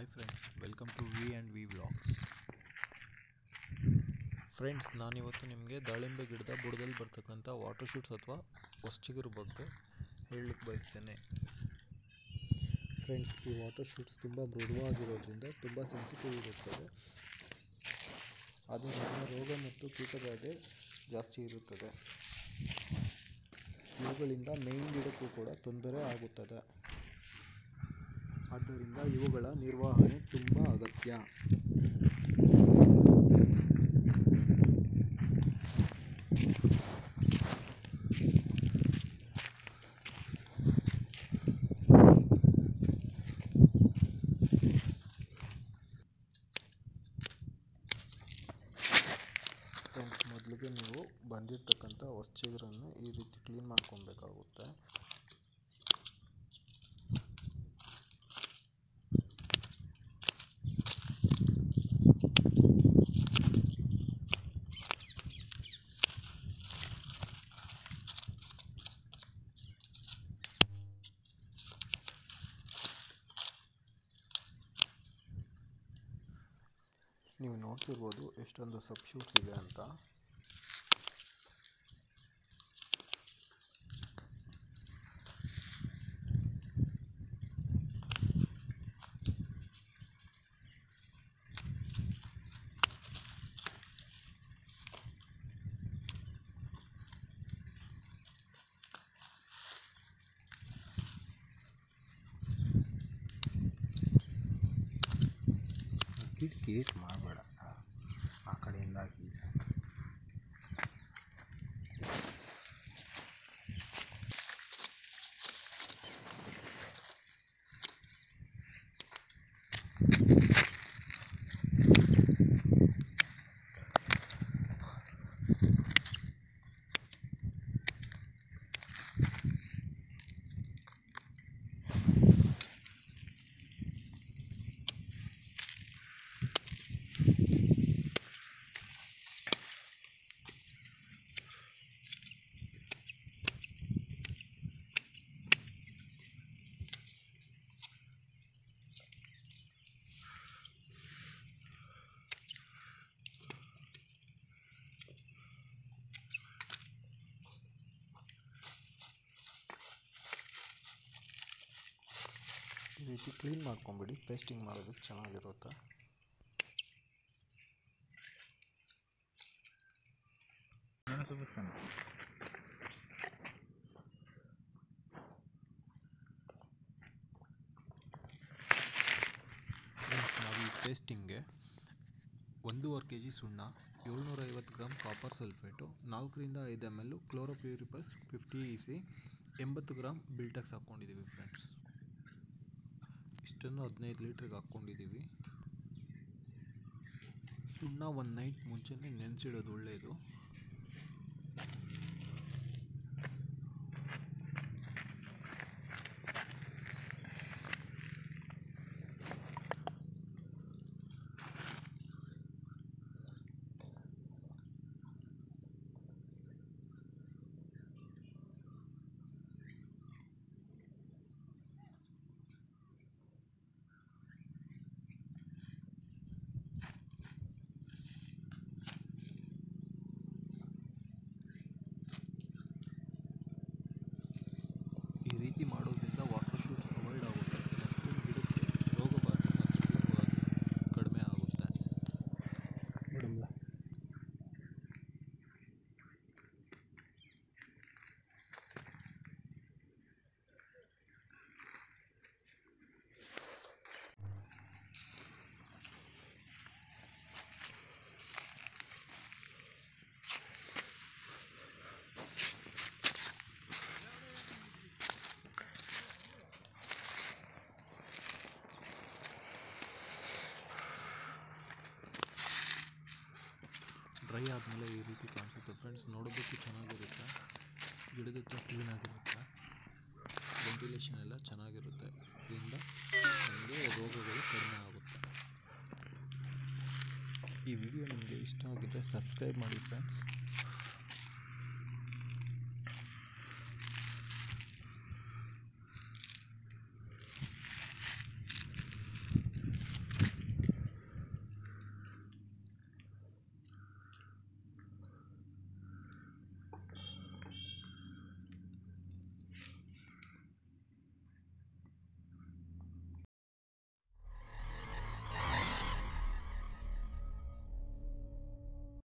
hi friends welcome to V and V vlogs friends ನಾನಿವತ್ತು ನಿಮಗೆ ದಾಳಿಂಬೆ ಗಿಡದ ಬುಡದಲ್ಲಿ ಬರ್ತಕ್ಕಂಥ ವಾಟರ್ ಶೂಟ್ಸ್ ಅಥವಾ ಹೊಸ್ಚಿಗುರು ಬಗ್ಗೆ ಹೇಳಲಿಕ್ಕೆ ಬಯಸ್ತೇನೆ ಫ್ರೆಂಡ್ಸ್ ಈ ವಾಟರ್ ಶೂಟ್ಸ್ ತುಂಬ ಮೃದುವಾಗಿರೋದ್ರಿಂದ ತುಂಬ ಸೆನ್ಸಿಟಿವ್ ಇರುತ್ತದೆ ಆದ್ದರಿಂದ ರೋಗ ಮತ್ತು ಕೀಟಬಾಧೆ ಜಾಸ್ತಿ ಇರುತ್ತದೆ ಇವುಗಳಿಂದ ಮೇನ್ ಗಿಡಕ್ಕೂ ಕೂಡ ತೊಂದರೆ ಆಗುತ್ತದೆ ಆದ್ದರಿಂದ ಇವುಗಳ ನಿರ್ವಹಣೆ ತುಂಬ ಅಗತ್ಯ ಫ್ರೆಂಡ್ಸ್ ಮೊದಲಿಗೆ ನೀವು ಬಂದಿರತಕ್ಕಂಥ ಹೊಸ್ಚಿಗುರನ್ನು ಈ ರೀತಿ ಕ್ಲೀನ್ ಮಾಡ್ಕೊಬೇಕಾಗುತ್ತೆ ನೀವು ನೋಡ್ತಿರ್ಬೋದು ಎಷ್ಟೊಂದು ಸಬ್ಶೂಟ್ಸ್ ಇದೆ ಅಂತ ಕಿಟಕಿ ಮಾಡಬೇಡ ಆ ಕಡೆಯಿಂದ ಹಾಕಿ ಈ ರೀತಿ ಕ್ಲೀನ್ ಮಾಡ್ಕೊಂಬಿಡಿ ಪೇಸ್ಟಿಂಗ್ ಮಾಡೋದಕ್ಕೆ ಚೆನ್ನಾಗಿರುತ್ತೆ ಫ್ರೆಂಡ್ಸ್ ನಾವು ಈ ಪೇಸ್ಟಿಂಗ್ಗೆ ಒಂದೂವರೆ ಕೆ ಜಿ ಸುಣ್ಣ ಏಳ್ನೂರೈವತ್ತು ಗ್ರಾಮ್ ಕಾಪರ್ ಸಲ್ಫೇಟು ನಾಲ್ಕರಿಂದ ಐದು M L chlorpyrifos fifty E C ಎಂಬತ್ತು ಗ್ರಾಮ್ ಬಿಲ್ಟಕ್ಸ್ ಹಾಕ್ಕೊಂಡಿದ್ದೀವಿ ಫ್ರೆಂಡ್ಸ್ ಇಷ್ಟನ್ನು ಹದಿನೈದು ಲೀಟ್ರಿಗೆ ಹಾಕ್ಕೊಂಡಿದ್ದೀವಿ ಸುಣ್ಣ ಒಂದು ನೈಟ್ ಮುಂಚೆನೇ ನೆನೆಸಿಡೋದು ಒಳ್ಳೆಯದು ಈ ರೀತಿ ಮಾಡೋದ್ರಿಂದ ವಾಟರ್ ಶೂಟ್ಸ್ ಅವಾಯ್ಡ್ ಆಗುತ್ತೆ ಮತ್ತು ಗಿಡಕ್ಕೆ ರೋಗ ಬಾಧೆ ಮತ್ತು ಕೀಟಬಾಧೆ ಕಡಿಮೆ ಆಗುತ್ತೆ ಬಿಡಲ್ಲ ಡ್ರೈ ಆದಮೇಲೆ ಈ ರೀತಿ ಕಾಣಿಸುತ್ತೆ ಫ್ರೆಂಡ್ಸ್ ನೋಡೋದಕ್ಕೂ ಚೆನ್ನಾಗಿರುತ್ತೆ ಗಿಡದ ಹತ್ರ ಕ್ಲೀನಾಗಿರುತ್ತೆ ವೆಂಟಿಲೇಷನ್ ಎಲ್ಲ ಚೆನ್ನಾಗಿರುತ್ತೆ ಇದರಿಂದ ನಮಗೆ ರೋಗಗಳು ಕಡಿಮೆ ಆಗುತ್ತೆ ಈ ವಿಡಿಯೋ ನಿಮಗೆ ಇಷ್ಟ ಆಗಿದ್ದರೆ ಸಬ್ಸ್ಕ್ರೈಬ್ ಮಾಡಿ ಫ್ರೆಂಡ್ಸ್